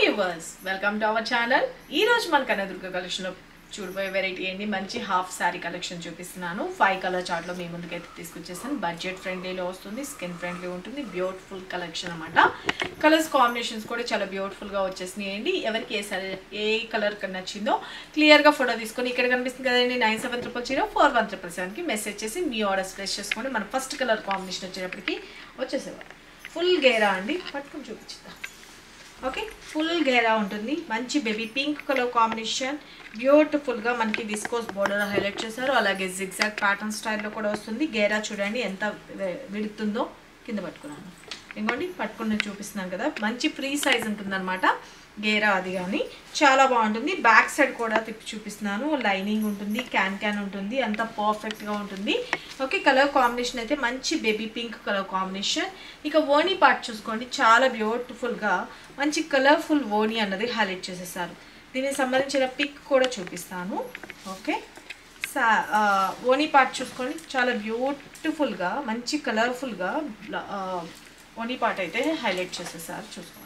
viewers welcome to our channel ఈ రోజు మన కనదుర్గ కలెక్షన్లో చూడబోయే వెరైటీ ఏంటి మంచి హాఫ్ శారీ కలెక్షన్ చూపిస్తున్నాను ఫైవ్ కలర్ చార్ట్లో మీ ముందుకైతే తీసుకొచ్చేసాను బడ్జెట్ ఫ్రెండ్లీలో వస్తుంది స్కిన్ ఫ్రెండ్లీ ఉంటుంది బ్యూటిఫుల్ కలెక్షన్ అనమాట కలర్స్ కాంబినేషన్స్ కూడా చాలా బ్యూటిఫుల్గా వచ్చేసినాయి అండి ఎవరికి ఏ సారీ ఏ కలర్ నచ్చిందో క్లియర్గా ఫోటో తీసుకొని ఇక్కడ కనిపిస్తుంది కదండి nine seven triple zero four one triple సెవెన్కి మెసేజ్ చేసి మీ ఆర్డర్స్ ప్లేస్ చేసుకోండి మన ఫస్ట్ కలర్ కాంబినేషన్ వచ్చేటప్పటికి వచ్చేసేవారు ఫుల్ గేరా అండి పట్టుకొని చూపించుద్దాం ఓకే ఫుల్ గేరా ఉంటుంది మంచి బేబీ పింక్ కలర్ కాంబినేషన్ బ్యూటిఫుల్గా మనకి విస్కోస్ బోర్డర్ హైలైట్ చేశారు అలాగే జిగ్జాగ్ ప్యాటర్న్ స్టైల్లో కూడా వస్తుంది గేరా చూడండి ఎంత వె- విడుతుందో కింద పట్టుకున్నాను ఇంకోండి పట్టుకుని చూపిస్తున్నాను కదా మంచి ఫ్రీ సైజ్ ఉంటుందన్నమాట గేరా అది కానీ చాలా బాగుంటుంది బ్యాక్ సైడ్ కూడా తిప్పి చూపిస్తున్నాను లైనింగ్ ఉంటుంది క్యాన్ క్యాన్ ఉంటుంది అంత పర్ఫెక్ట్గా ఉంటుంది ఓకే కలర్ కాంబినేషన్ అయితే మంచి బేబీ పింక్ కలర్ కాంబినేషన్ ఇక ఓనీ పార్ట్ చూసుకోండి చాలా బ్యూటిఫుల్గా మంచి కలర్ఫుల్ ఓనీ అన్నది హైలైట్ చేసేసారు దీనికి సంబంధించిన పిక్ కూడా చూపిస్తాను ఓకే సా ఆ, ఓనీ పార్ట్ చూసుకోండి చాలా బ్యూటిఫుల్గా మంచి కలర్ఫుల్గా ఓనీ పార్ట్ అయితే హైలైట్ చేసేసారు చూసుకోండి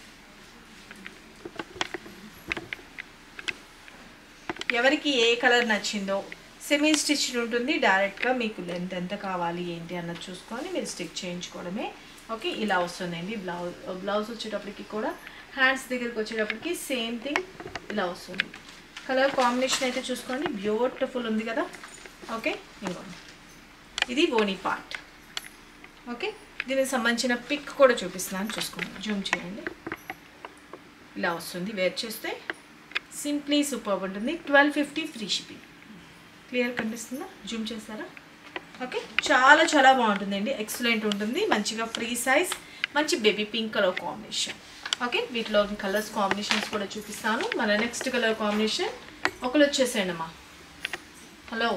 ఎవరికి ఏ కలర్ నచ్చిందో సెమీ స్టిచ్ ఉంటుంది డైరెక్ట్గా మీకు లెంత్ ఎంత కావాలి ఏంటి అన్నది చూసుకొని మీరు స్టిచ్ చేయించుకోవడమే ఓకే ఇలా వస్తుందండి బ్లౌజ్ బ్లౌజ్ వచ్చేటప్పటికి కూడా హ్యాండ్స్ దగ్గరికి వచ్చేటప్పటికి సేమ్ థింగ్ ఇలా వస్తుంది కలర్ కాంబినేషన్ అయితే చూసుకోండి బ్యూటిఫుల్ ఉంది కదా ఓకే ఇంకోండి ఇది ఓనీ పార్ట్ ఓకే దీనికి సంబంధించిన పిక్ కూడా చూపిస్తున్నాను చూసుకోండి జూమ్ చేయండి ఇలా వస్తుంది వేర్ చేస్తే సింప్లీ సూపర్ ఉంటుంది twelve fifty free shipping clear కనిపిస్తుందా జూమ్ చేస్తారా ఓకే చాలా చాలా బాగుంటుందండి ఎక్సలెంట్ ఉంటుంది మంచిగా ఫ్రీ సైజ్ మంచి baby pink colour combination okay వీటిలో కలర్స్ కాంబినేషన్స్ కూడా చూపిస్తాను మన నెక్స్ట్ కలర్ కాంబినేషన్ ఒకరు వచ్చేసేయండి అమ్మా హలో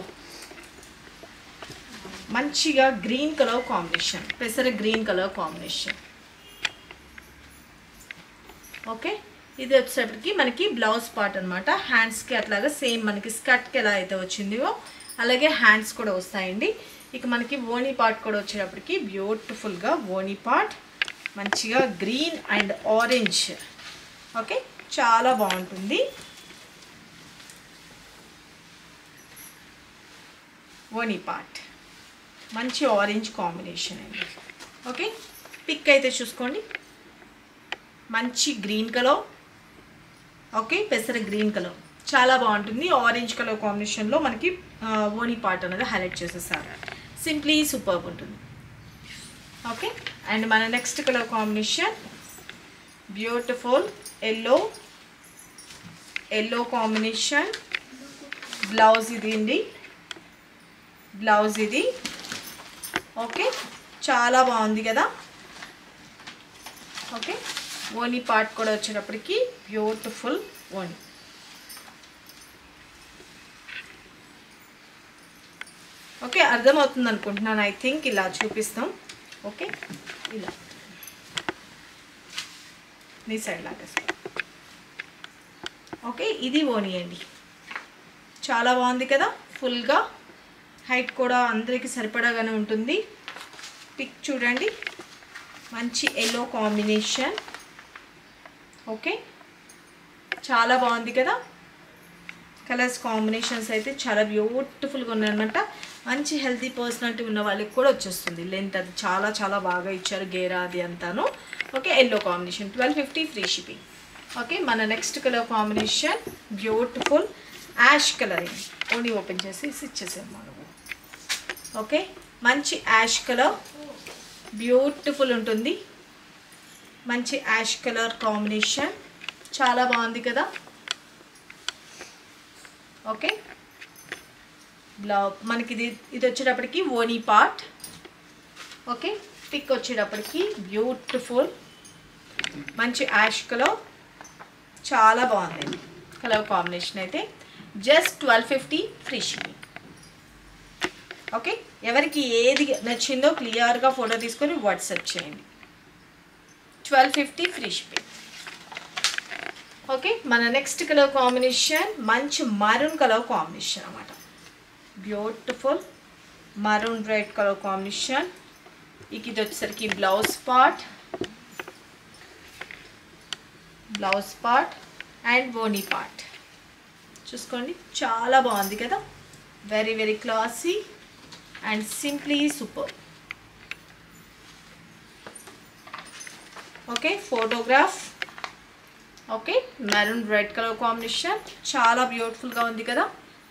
మంచిగా గ్రీన్ కలర్ కాంబినేషన్ పెసర గ్రీన్ కలర్ కాంబినేషన్ ఓకే ఇది వచ్చేటప్పటికి మనకి బ్లౌజ్ పార్ట్ అనమాట హ్యాండ్స్కి అట్లాగా సేమ్ మనకి స్కర్ట్కి ఎలా అయితే వచ్చిందో అలాగే హ్యాండ్స్ కూడా వస్తాయండి ఇక మనకి ఓనీ పార్ట్ కూడా వచ్చేటప్పటికి బ్యూటిఫుల్గా ఓనీ పార్ట్ మంచిగా గ్రీన్ అండ్ ఆరెంజ్ ఓకే చాలా బాగుంటుంది ఓనీ పార్ట్ మంచి ఆరెంజ్ కాంబినేషన్ అండి ఓకే పిక్ అయితే చూసుకోండి మంచి గ్రీన్ కలర్ ఓకే పెసర గ్రీన్ కలర్ చాలా బాగుంటుంది ఆరెంజ్ కలర్ కాంబినేషన్లో మనకి ఆ, ఓనీ పార్ట్ అనేది హైలైట్ చేసేసారు సింప్లీ సూపర్ ఉంటుంది ఓకే అండ్ మన next colour combination beautiful yellow yellow combination blouse ఇది అండి బ్లౌజ్ ఇది ఓకే చాలా బాగుంది కదా ఓకే ఓనీ పార్ట్ కూడా వచ్చేటప్పటికి బ్యూటిఫుల్ ఓనీ ఓకే అర్థమవుతుంది అనుకుంటున్నాను ఐ థింక్ ఇలా చూపిస్తాం ఓకే ఇలా నీ సైడ్ లాగేస్తాం ఓకే ఇది ఓనీ అండి చాలా బాగుంది కదా ఫుల్గా హైట్ కూడా అందరికీ సరిపడాగానే ఉంటుంది పిక్ చూడండి మంచి ఎల్లో కాంబినేషన్ ఓకే చాలా బాగుంది కదా కలర్స్ కాంబినేషన్స్ అయితే చాలా బ్యూటిఫుల్గా ఉన్నాయన్నమాట మంచి హెల్తీ పర్సనాలిటీ ఉన్న వాళ్ళకి కూడా వచ్చేస్తుంది లెంత్ అది చాలా చాలా బాగా ఇచ్చారు గేరా అది అంతాను okay yellow combination twelve fifty free shipping okay మన next colour combination beautiful ash colour only open చేసి ఇచ్చేసాం మనము ఓకే మంచి యాష్ కలర్ బ్యూటిఫుల్ ఉంటుంది మంచి యాష్ కలర్ కాంబినేషన్ చాలా బాగుంది కదా ఓకే బ్లౌ మనకి ఇది ఇది వచ్చేటప్పటికి ఓనీ పార్ట్ ఓకే పిక్ వచ్చేటప్పటికి బ్యూటిఫుల్ మంచి యాష్ కలర్ చాలా బాగుంది కలర్ కాంబినేషన్ అయితే just twelve fifty free shipping okay ఎవరికి ఏది నచ్చిందో క్లియర్గా ఫోటో తీసుకొని వాట్సాప్ చేయండి twelve fifty free shipping okay మన నెక్స్ట్ కలర్ కాంబినేషన్ మంచి మరూన్ కలర్ కాంబినేషన్ అన్నమాట beautiful maroon red colour combination ఇక ఇది వచ్చేసరికి blouse part blouse part and ఓనీ పార్ట్ చూసుకోండి చాలా బాగుంది కదా very very classy and simply super okay photograph okay maroon red colour combination చాలా బ్యూటిఫుల్గా ఉంది కదా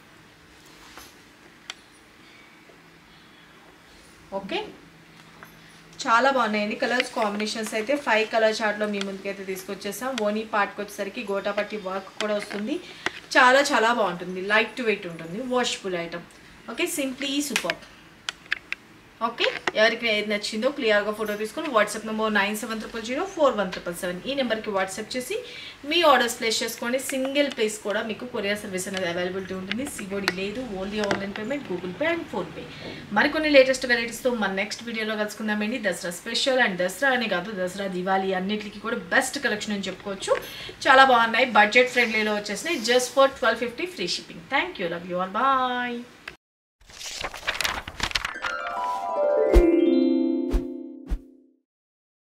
ఓకే చాలా బాగున్నాయండి కలర్స్ కాంబినేషన్స్ అయితే ఫైవ్ కలర్ చార్ట్లో మీ ముందుకైతే తీసుకొచ్చేసాం ఓనీ పార్ట్కి వచ్చేసరికి గోటాపట్టి వర్క్ కూడా వస్తుంది చాలా చాలా బాగుంటుంది లైట్ వెయిట్ ఉంటుంది washable item okay simply super okay ఎవరికి ఏది నచ్చిందో క్లియర్గా ఫోటో తీసుకొని WhatsApp number nine seven triple zero four one triple seven ఈ నెంబర్కి వాట్సాప్ చేసి మీ ఆర్డర్స్ ప్లేస్ చేసుకోండి సింగిల్ ప్లేస్ కూడా మీకు కొరియర్ సర్వీస్ అనేది అవైలబిలిటీ ఉంటుంది సిబోడి లేదు only online payment Google Pay and PhonePe మరికొన్ని లేటెస్ట్ వెరైటీస్తో మన నెక్స్ట్ వీడియోలో కలుసుకుందామండి దసరా స్పెషల్ అండ్ దసరా అనే కాదు దసరా దివాళీ అన్నిటికీ కూడా బెస్ట్ కలెక్షన్ అని చెప్పుకోవచ్చు చాలా బాగున్నాయి బడ్జెట్ ఫ్రెండ్లీలో వచ్చేసినాయి just for twelve fifty free shipping thank you love you all bye